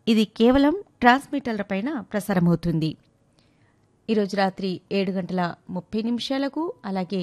ఇది కేవలం ట్రాన్స్మిటర్లపైన ప్రసారమవుతుంది ఈరోజు రాత్రి ఏడు గంటల ముప్పై నిమిషాలకు అలాగే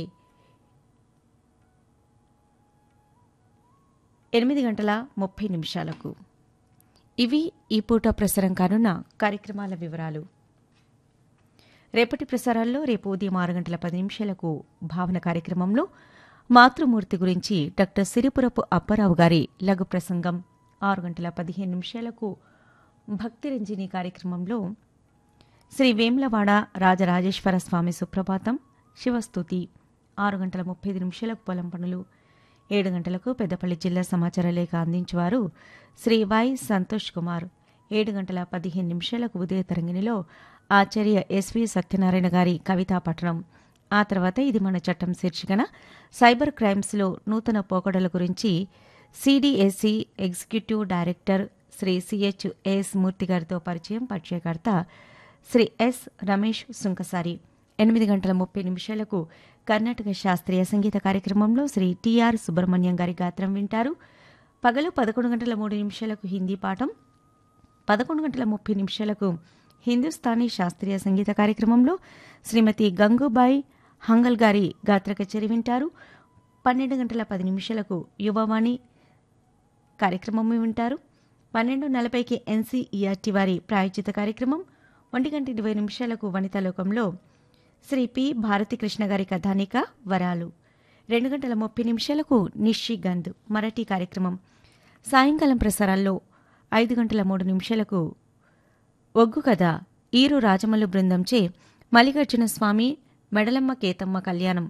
ఎనిమిది గంటల ముప్పై నిమిషాలకు ఇవి ఈ పూట ప్రసారం కానున్న కార్యక్రమాల వివరాలు రేపటి ప్రసారాల్లో రేపు ఉదయం ఆరు గంటల పది నిమిషాలకు భావన కార్యక్రమంలో మాతృమూర్తి గురించి డాక్టర్ సిరిపురపు అప్పారావు గారి లఘు ప్రసంగం ఆరు గంటల పదిహేను నిమిషాలకు భక్తిరంజిని కార్యక్రమంలో శ్రీ వేములవాడ రాజరాజేశ్వర స్వామి సుప్రభాతం శివస్తుతి ఆరు గంటల ముప్పై ఐదు నిమిషాలకు పొలం పనులు ఏడు గంటలకు పెద్దపల్లి జిల్లా సమాచార లేఖ అందించేవారు శ్రీ వై సంతోష్ కుమార్ ఏడు గంటల పదిహేను నిమిషాలకు ఉదయ తరంగిణిలో ఆచార్య ఎస్వి సత్యనారాయణ గారి కవితా పఠనం ఆ తర్వాత ఇది మన చట్టం శీర్షికన సైబర్ క్రైమ్స్లో నూతన పోకడల గురించి CDSC executive director Shri CH S Murthy గారితో పరిచయం పరిచయకర్త శ్రీ ఎస్ రమేష్ సుంకసారి ఎనిమిది గంటల ముప్పై నిమిషాలకు కర్ణాటక శాస్త్రీయ సంగీత కార్యక్రమంలో శ్రీ టిఆర్ సుబ్రహ్మణ్యం గారి గాత్రం వింటారు పగలు పదకొండు గంటల మూడు నిమిషాలకు హిందీ పాఠం పదకొండు గంటల ముప్పై నిమిషాలకు హిందుస్థానీ శాస్త్రీయ సంగీత కార్యక్రమంలో శ్రీమతి గంగూబాయి హంగల్ గారి గాత్ర కచేరి వింటారు పన్నెండు గంటల పది నిమిషాలకు యువవాణి కార్యక్రమం వింటారు పన్నెండు నలభైకి ఎన్సీఈఆర్టీ వారి ప్రాయోజిత కార్యక్రమం ఒంటి గంట ఇరవై నిమిషాలకు వనితాలోకంలో శ్రీ పి భారతికృష్ణ గారి కథానిక వరాలు రెండు గంటల ముప్పై నిమిషాలకు నిశ్చిగంధ్ మరాఠీ కార్యక్రమం సాయంకాలం ప్రసారాల్లో ఐదు గంటల మూడు నిమిషాలకు ఒగ్గు కథ ఈరు రాజమల్లు బృందంచే మల్లికార్జున స్వామి మెడలమ్మ కేతమ్మ కళ్యాణం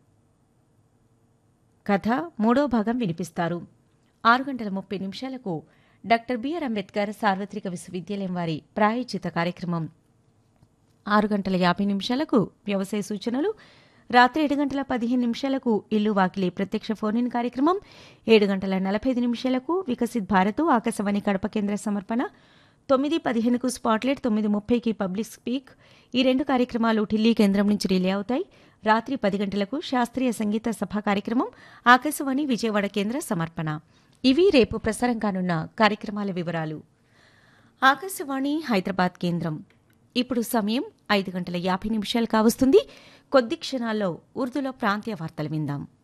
కథ మూడో భాగం వినిపిస్తారు ఆరు గంటల ముప్పై నిమిషాలకు డాక్టర్ బిఆర్ అంబేద్కర్ సార్వత్రిక విశ్వవిద్యాలయం వారి ప్రాయోజిత కార్యక్రమం ఆరు గంటల యాభై నిమిషాలకు వ్యవసాయ సూచనలు రాత్రి ఏడు గంటల పదిహేను నిమిషాలకు ఇల్లు వాకిలి ప్రత్యక్ష ఫోన్ ఇన్ కార్యక్రమం ఏడు గంటల నలభై ఐదు నిమిషాలకు వికసిత్ భారత్ ఆకాశవాణి కడప కేంద్ర సమర్పణ తొమ్మిది పదిహేనుకు స్పాట్లైట్ తొమ్మిది ముప్పైకి పబ్లిక్ స్పీక్ ఈ రెండు కార్యక్రమాలు ఢిల్లీ కేంద్రం నుంచి రిలే అవుతాయి రాత్రి పది గంటలకు శాస్త్రీయ సంగీత సభ కార్యక్రమం ఆకాశవాణి విజయవాడ కేంద్ర సమర్పణ ఇవి రేపు ప్రసారం కానున్న కార్యక్రమాల వివరాలు ఆకాశవాణి హైదరాబాద్ కేంద్రం ఇప్పుడు సమయం ఐదు గంటల యాభై నిమిషాలు కావస్తుంది కొద్ది క్షణాల్లో ఉర్దూలో ప్రాంతీయ వార్తలు విందాం